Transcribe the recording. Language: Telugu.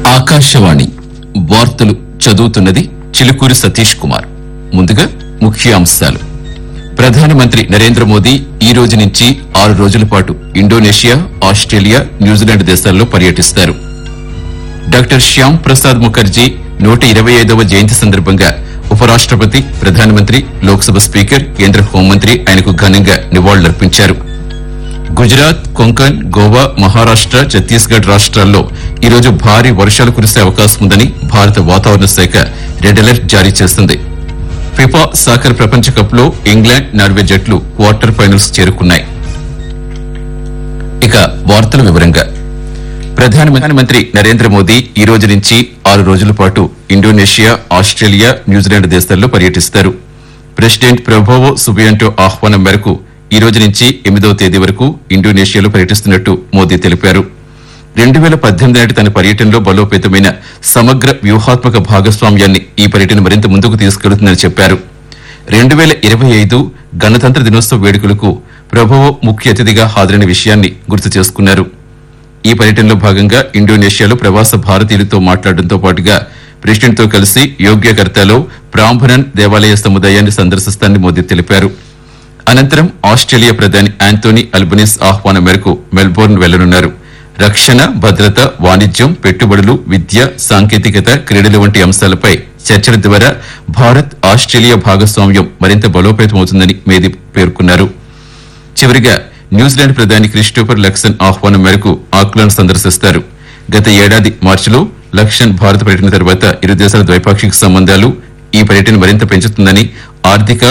ఆకాశవాణి వార్తలు చదువుతున్నది చిలుకూరి సతీష్ కుమార్ ముందుగా ముఖ్య అంశాలు ప్రధానమంత్రి నరేంద్ర మోదీ ఈ రోజు నుంచి ఆరు రోజుల పాటు ఇండోనేషియా ఆస్ట్రేలియా న్యూజిలాండ్ దేశాల్లో పర్యటిస్తారు డాక్టర్ శ్యామ్ ప్రసాద్ ముఖర్జీ నూట ఇరవై ఐదవ జయంతి సందర్భంగా ఉపరాష్ట్రపతి ప్రధానమంత్రి లోక్సభ స్పీకర్ కేంద్ర హోంమంత్రి ఆయనకు ఘనంగా నివాళులర్పించారు గుజరాత్ కొంకణ్ గోవా మహారాష్ట ఛత్తీస్గఢ్ రాష్ట్రాల్లో ఈరోజు భారీ వర్షాలు కురిసే అవకాశం ఉందని భారత వాతావరణ శాఖ రెడ్ అలర్ట్ జారీ చేసింది ఫిఫా సాకర్ ప్రపంచ కప్ లో ఇంగ్లాండ్ నార్వే జట్లు క్వార్టర్ ఫైనల్స్ చేరుకున్నాయి ఇక వార్తల వివరంగా ప్రధానమంత్రి నరేంద్ర మోదీ ఈ రోజు నుంచి ఆరు రోజుల పాటు ఇండోనేషియా ఆస్ట్రేలియా న్యూజిలాండ్ దేశాల్లో పర్యటిస్తారు ప్రెసిడెంట్ ప్రభోవో సుబియాంటో ఆహ్వానం మేరకు ఈ రోజు నుంచి ఎనిమిదవ తేదీ వరకు ఇండోనేషియాలో పర్యటిస్తున్నట్టు మోదీ తెలిపారు రెండు వేల పద్దెనిమిది నాటి తన పర్యటనలో బలోపేతమైన సమగ్ర వ్యూహాత్మక భాగస్వామ్యాన్ని ఈ పర్యటన మరింత ముందుకు తీసుకెళ్తుందని చెప్పారు రెండు వేల ఇరవై ఐదు గణతంత్ర దినోత్సవ వేడుకలకు ప్రభోవో ముఖ్య అతిథిగా హాజరైన విషయాన్ని గుర్తు చేసుకున్నారు ఈ పర్యటనలో భాగంగా ఇండోనేషియాలో ప్రవాస భారతీయులతో మాట్లాడడంతో పాటుగా ప్రెసిడెంట్తో కలిసి యోగ్యకర్తలో ప్రాంభనన్ దేవాలయ సముదాయాన్ని సందర్శిస్తానని మోదీ తెలిపారు అనంతరం ఆస్ట్రేలియా ప్రధాని యాంటోనీ అల్బనీస్ ఆహ్వానం మేరకు మెల్బోర్న్ వెళ్లనున్నారు రక్షణ భద్రత వాణిజ్యం పెట్టుబడులు విద్య సాంకేతికత క్రీడలు వంటి అంశాలపై చర్చల ద్వారా భారత్ ఆస్ట్రేలియా భాగస్వామ్యం మరింత బలోపేతమవుతుందని మేది పేర్కొన్నారు చివరిగా న్యూజిలాండ్ ప్రధాని క్రిస్టోఫర్ లక్సన్ ఆహ్వానం మేరకు ఆక్లాండ్ సందర్శిస్తారు గత ఏడాది మార్చిలో లక్సన్ భారత పర్యటన తర్వాత ఇరు దేశాల ద్వైపాక్షిక సంబంధాలు ఈ పర్యటన మరింత పెంచుతుందని ఆర్థిక